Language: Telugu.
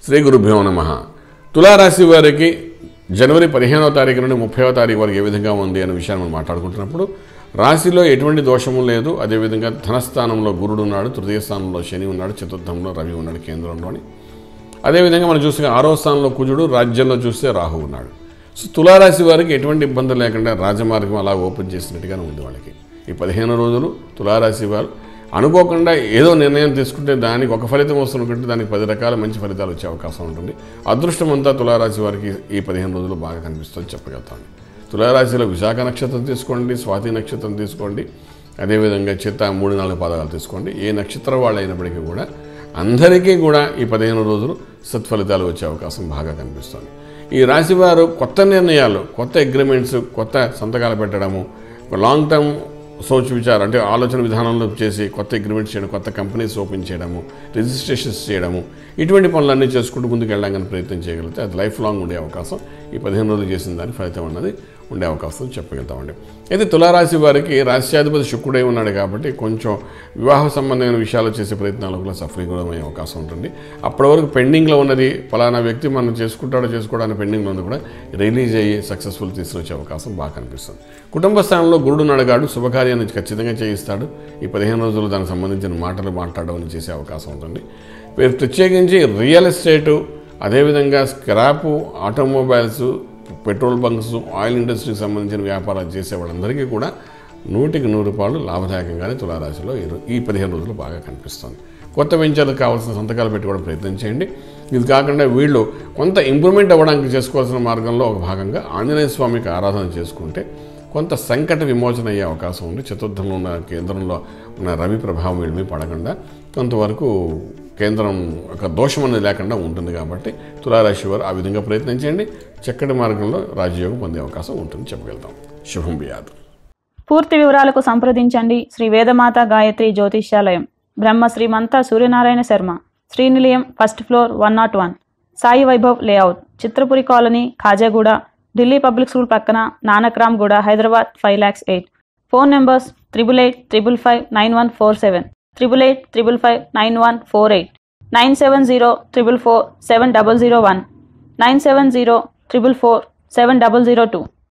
శ్రీ గురుభ్యో నమ తులారాశి వారికి జనవరి పదిహేనవ తారీఖు నుండి ముప్పైవ తారీఖు వరకు ఏ విధంగా ఉంది అనే విషయాన్ని మనం మాట్లాడుకుంటున్నప్పుడు రాశిలో ఎటువంటి దోషము లేదు అదేవిధంగా ధనస్థానంలో గురుడు ఉన్నాడు తృతీయ స్థానంలో శని ఉన్నాడు చతుర్థంలో రవి ఉన్నాడు కేంద్రంలోని అదేవిధంగా మనం చూస్తే ఆరో స్థానంలో కుజుడు రాజ్యంలో చూస్తే రాహు ఉన్నాడు సో తులారాశి వారికి ఎటువంటి ఇబ్బంది లేకుండా రాజమార్గం అలా ఓపెన్ చేసినట్టుగానే ఉంది వాళ్ళకి ఈ పదిహేను రోజులు తులారాశి వారు అనుకోకుండా ఏదో నిర్ణయం తీసుకుంటే దానికి ఒక ఫలితం వస్తున్నట్టు దానికి పది రకాల మంచి ఫలితాలు వచ్చే అవకాశం ఉంటుంది అదృష్టం అంతా తులారాశి వారికి ఈ పదిహేను రోజులు బాగా కనిపిస్తుంది చెప్పగలుగుతాను తులారాశిలో విశాఖ నక్షత్రం తీసుకోండి స్వాతి నక్షత్రం తీసుకోండి అదేవిధంగా చిత్త మూడు నాలుగు పాదాలు తీసుకోండి ఏ నక్షత్రం వాళ్ళు అయినప్పటికీ కూడా అందరికీ కూడా ఈ పదిహేను రోజులు సత్ఫలితాలు వచ్చే అవకాశం బాగా కనిపిస్తుంది ఈ రాశివారు కొత్త నిర్ణయాలు కొత్త అగ్రిమెంట్స్ కొత్త సంతకాలు పెట్టడము లాంగ్ టర్మ్ సోచ్ విచారం అంటే ఆలోచన విధానంలో చేసి కొత్త అగ్రిమెంట్స్ చేయడం కొత్త కంపెనీస్ ఓపెన్ చేయడము రిజిస్ట్రేషన్స్ చేయడము ఇటువంటి పనులన్నీ చేసుకుంటూ ముందుకు వెళ్ళడానికి ప్రయత్నం చేయగలిగితే అది లైఫ్ లాంగ్ ఉండే అవకాశం ఈ పదిహేను రోజులు చేసిన దాని ఫలితం అన్నది ఉండే అవకాశం చెప్పగలుగుతామండి అయితే తులారాశి వారికి రాష్ట్రాధిపతి శుక్రుడై ఉన్నాడు కాబట్టి కొంచెం వివాహ సంబంధమైన విషయాలు చేసే ప్రయత్నాలు కూడా సఫలీకృతమయ్యే అవకాశం ఉంటుంది అప్పటి వరకు పెండింగ్లో ఉన్నది ఫలానా వ్యక్తి మనం చేసుకుంటాడో చేసుకోవడానికి పెండింగ్లో ఉంది కూడా రిలీజ్ అయ్యి సక్సెస్ఫుల్ తీసుకొచ్చే అవకాశం బాగా కనిపిస్తుంది కుటుంబ స్థానంలో గురుడు నడగాడు శుభకార్యాన్ని ఖచ్చితంగా చేయిస్తాడు ఈ పదిహేను రోజులు దానికి సంబంధించిన మాటలు మాట్లాడడం చేసే అవకాశం ఉంటుంది వీరు ప్రత్యేకించి రియల్ ఎస్టేటు అదేవిధంగా scrap automobiles petrol bunks oil ఇండస్ట్రీకి సంబంధించిన వ్యాపారాలు చేసే వాళ్ళందరికీ కూడా నూటికి నూరు రూపాయలు లాభదాయకంగానే తులారాశిలో ఈ రో- ఈ పదిహేను రోజులు బాగా కనిపిస్తుంది కొత్త వెంచర్లకు కావాల్సిన సంతకాలు పెట్టుకోవడం ప్రయత్నం చేయండి ఇది కాకుండా వీళ్ళు కొంత ఇంప్రూవ్మెంట్ అవ్వడానికి చేసుకోవాల్సిన మార్గంలో ఒక భాగంగా ఆంజనేయ స్వామికి ఆరాధన చేసుకుంటే కొంత సంకట విమోచన అయ్యే అవకాశం ఉంది చతుర్థంలో ఉన్న కేంద్రంలో ఉన్న రవి ప్రభావం వీళ్ళ మీద పడకుండా కొంతవరకు కేంద్రం ఒక దోషం అనేది లేకుండా ఉంటుంది కాబట్టి తులారాశి వారు ఆ విధంగా ప్రయత్నం చేయండి చక్కటి మార్గంలో రాజయోగం పొందే అవకాశం ఉంటుంది చెప్పగలుగుతాం శుభం బియాదు పూర్తి వివరాలకు సంప్రదించండి శ్రీ వేదమాత గాయత్రి జ్యోతిష్యాలయం Brahma Srimantha Suryanarayana Sharma Srinilayam first floor one naught one Sai Vaibhav layout Chitrapuri colony Khajaguda Delhi public school పక్కన Nanakramguda Hyderabad five lakhs eight phone numbers triple eight triple five nine one four seven triple eight triple five nine one four eight nine seven zero triple four seven double zero one nine seven zero triple four seven double zero two